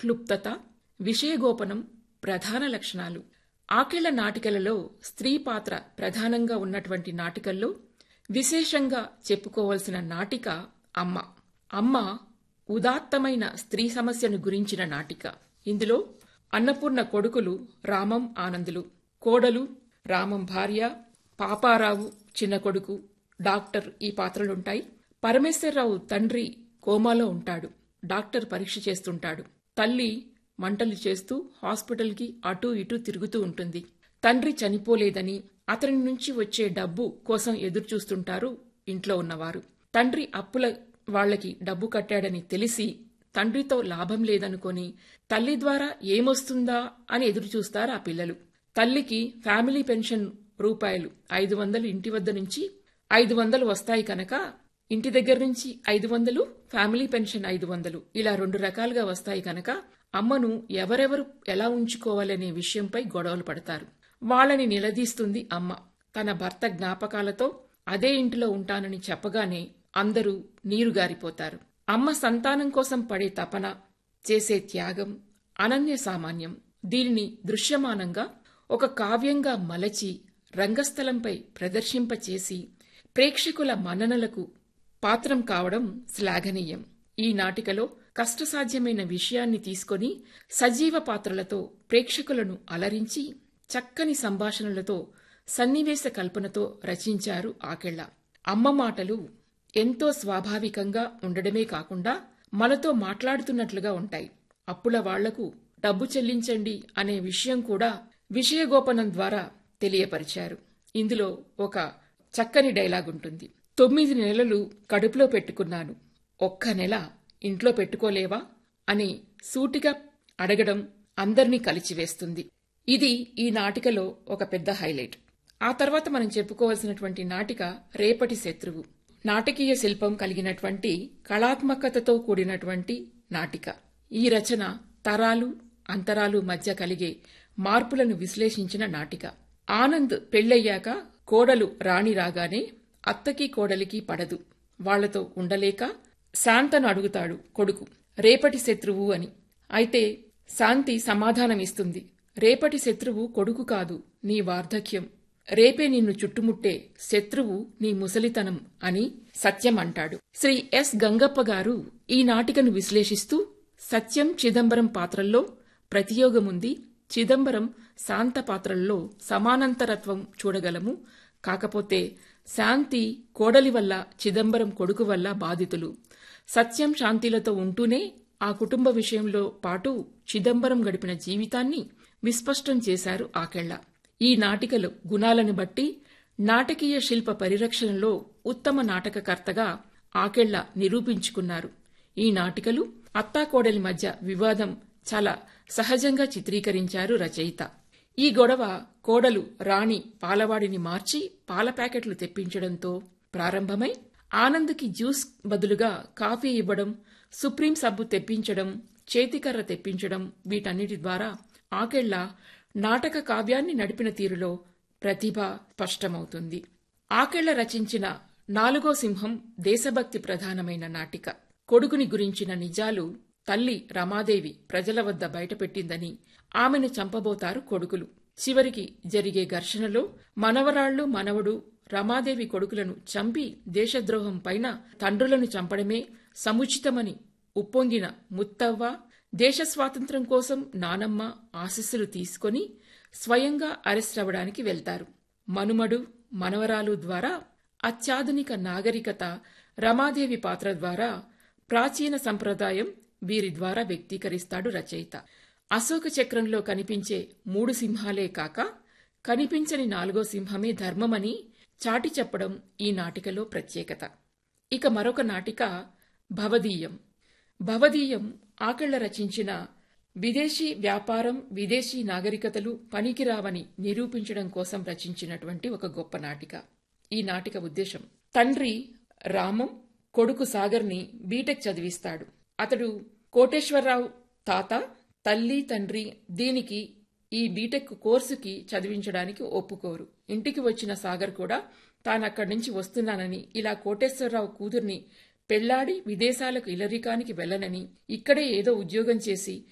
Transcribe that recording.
క్లుప్తత విషయగోపనం ప్రధాన లక్షణాలు ఆకేళ్ల నాటికలలో స్త్రీ పాత్ర ప్రధానంగా ఉన్నటువంటి నాటికల్లో విశేషంగా చెప్పుకోవలసిన నాటిక అమ్మ అమ్మ ఉదాత్తమైన స్త్రీ సమస్యను గురించిన నాటిక ఇందులో అన్నపూర్ణ కొడుకులు రామం ఆనందులు కోడలు రామం భార్య పాపారావు చిన్న కొడుకు డాక్టర్ ఈ పాత్రలుంటాయి పరమేశ్వరరావు తండ్రి కోమాలో ఉంటాడు డాక్టర్ పరీక్ష చేస్తుంటాడు తల్లి మంటలు చేస్తూ హాస్పిటల్కి అటూ ఇటూ తిరుగుతూ ఉంటుంది తండ్రి చనిపోలేదని అతని నుంచి వచ్చే డబ్బు కోసం ఎదురుచూస్తుంటారు ఇంట్లో ఉన్నవారు తండ్రి అప్పుల వాళ్లకి డబ్బు కట్టాడని తెలిసి తండ్రితో లాభం లేదనుకొని తల్లి ద్వారా ఏమొస్తుందా అని ఎదురుచూస్తారు ఆ పిల్లలు తల్లికి ఫ్యామిలీ పెన్షన్ రూపాయలు ఐదు వందలు ఇంటి వద్ద నుంచి ఐదు వందలు వస్తాయి కనుక ఇంటి దగ్గర నుంచి ఐదు వందలు ఫ్యామిలీ పెన్షన్ ఐదు వందలు ఇలా రెండు రకాలుగా వస్తాయి కనుక అమ్మను ఎవరెవరు ఎలా ఉంచుకోవాలనే విషయంపై గొడవలు పడతారు వాళ్ళని నిలదీస్తుంది అమ్మ తన భర్త జ్ఞాపకాలతో అదే ఇంటిలో ఉంటానని చెప్పగానే అందరూ నీరుగారిపోతారు అమ్మ సంతానం కోసం పడే తపన చేసే త్యాగం అనన్య సామాన్యం దీనిని దృశ్యమానంగా ఒక కావ్యంగా మలచి రంగస్థలంపై ప్రదర్శింపచేసి ప్రేక్షకుల మన్ననలకు పాత్రం కావడం శ్లాఘనీయం ఈ నాటికలో కష్టసాధ్యమైన విషయాన్ని తీసుకొని సజీవ పాత్రలతో ప్రేక్షకులను అలరించి చక్కని సంభాషణలతో సన్నివేశ కల్పనతో రచించారు ఆకెళ్ల అమ్మ మాటలు ఎంతో స్వాభావికంగా ఉండడమే కాకుండా మనతో మాట్లాడుతున్నట్లుగా ఉంటాయి అప్పుల వాళ్లకు డబ్బు చెల్లించండి అనే విషయం కూడా విషయగోపనం ద్వారా తెలియపరిచారు ఇందులో ఒక చక్కని డైలాగ్ ఉంటుంది తొమ్మిది నెలలు కడుపులో పెట్టుకున్నాను ఒక్క నెల ఇంట్లో పెట్టుకోలేవా అని సూటిగా అడగడం అందర్నీ కలిచివేస్తుంది ఇది ఈ నాటికలో ఒక పెద్ద హైలైట్ ఆ తర్వాత మనం చెప్పుకోవాల్సినటువంటి నాటిక రేపటి శత్రువు నాటకీయ శిల్పం కలిగినటువంటి కళాత్మకతతో కూడినటువంటి నాటిక ఈ రచన తరాలు అంతరాలు మధ్య కలిగే మార్పులను విశ్లేషించిన నాటిక ఆనంద్ పెళ్లయ్యాక కోడలు రాణి రాగానే అత్తకి కోడలికి పడదు వాళ్లతో ఉండలేక శాంతను అడుగుతాడు కొడుకు రేపటి శత్రువు అని అయితే శాంతి సమాధానమిస్తుంది రేపటి శత్రువు కొడుకు కాదు నీ వార్ధక్యం రేపే నిన్ను చుట్టుముట్టే శత్రువు నీ ముసలితనం అని సత్యం అంటాడు శ్రీ ఎస్ గంగప్ప గారు ఈ నాటికను విశ్లేషిస్తూ సత్యం చిదంబరం పాత్రల్లో ప్రతియోగముంది చిదంబరం శాంత పాత్రల్లో సమానంతరత్వం చూడగలము కాకపోతే శాంతి కోడలి వల్ల చిదంబరం కొడుకు వల్ల బాధితులు సత్యం శాంతిలతో ఉంటూనే ఆ కుటుంబ విషయంలో పాటు చిదంబరం గడిపిన జీవితాన్ని విస్పష్టం చేశారు ఆకెళ్ల ఈ నాటికలు గుణాలను బట్టి నాటకీయ శిల్ప పరిరక్షణలో ఉత్తమ నాటకకర్తగా ఆకెళ్ల నిరూపించుకున్నారు ఈ నాటికలు అత్తాకోడలి మధ్య వివాదం చాలా సహజంగా చిత్రీకరించారు రచయిత ఈ గొడవ కోడలు రాణి పాలవాడిని మార్చి పాల ప్యాకెట్లు తెప్పించడంతో ప్రారంభమై ఆనంద్కి జ్యూస్ బదులుగా కాఫీ ఇవ్వడం సుప్రీం సబ్బు తెప్పించడం చేతికర్ర తెప్పించడం వీటన్నిటి ద్వారా ఆకెళ్ల నాటక కావ్యాన్ని నడిపిన తీరులో ప్రతిభ స్పష్టమవుతుంది ఆకెళ్ల రచించిన నాలుగో సింహం దేశభక్తి ప్రధానమైన నాటిక కొడుకుని గురించిన నిజాలు తల్లి రమాదేవి ప్రజల వద్ద బయటపెట్టిందని ఆమెను చంపబోతారు కొడుకులు చివరికి జరిగే ఘర్షణలో మనవరాళ్లు మనవడు రమాదేవి కొడుకులను చంపి దేశద్రోహం పైన తండ్రులను చంపడమే సముచితమని ఉప్పొంగిన ముత్తవ్వ దేశ స్వాతంత్ర్యం కోసం నానమ్మ ఆశస్సులు తీసుకొని స్వయంగా అరెస్ట్ అవ్వడానికి వెళ్తారు మనుమడు మనవరాలు ద్వారా అత్యాధునిక నాగరికత రమాదేవి పాత్ర ద్వారా ప్రాచీన సంప్రదాయం వీరి ద్వారా వ్యక్తీకరిస్తాడు రచయిత అశోక చక్రంలో కనిపించే మూడు సింహాలే కాక కనిపించని నాలుగో సింహమే ధర్మమని చాటి చెప్పడం ఈ నాటికలో ప్రత్యేకత ఇక మరొక నాటిక భవదీయం భవదీయం ఆకళ్ల రచించిన విదేశీ వ్యాపారం విదేశీ నాగరికతలు పనికిరావని నిరూపించడం కోసం రచించినటువంటి ఒక గొప్ప నాటిక ఈ నాటిక ఉద్దేశం తండ్రి రామం కొడుకు సాగర్ని బీటెక్ చదివిస్తాడు అతడు కోటేశ్వరరావు తాత తల్లి తండ్రి దీనికి ఈ బీటెక్ కోర్సుకి చదివించడానికి ఒప్పుకోరు ఇంటికి వచ్చిన సాగర్ కూడా తానక్కడి నుంచి వస్తున్నానని ఇలా కోటేశ్వరరావు కూతుర్ని పెళ్లాడి విదేశాలకు ఇలరికానికి వెళ్లనని ఇక్కడే ఏదో ఉద్యోగం చేసి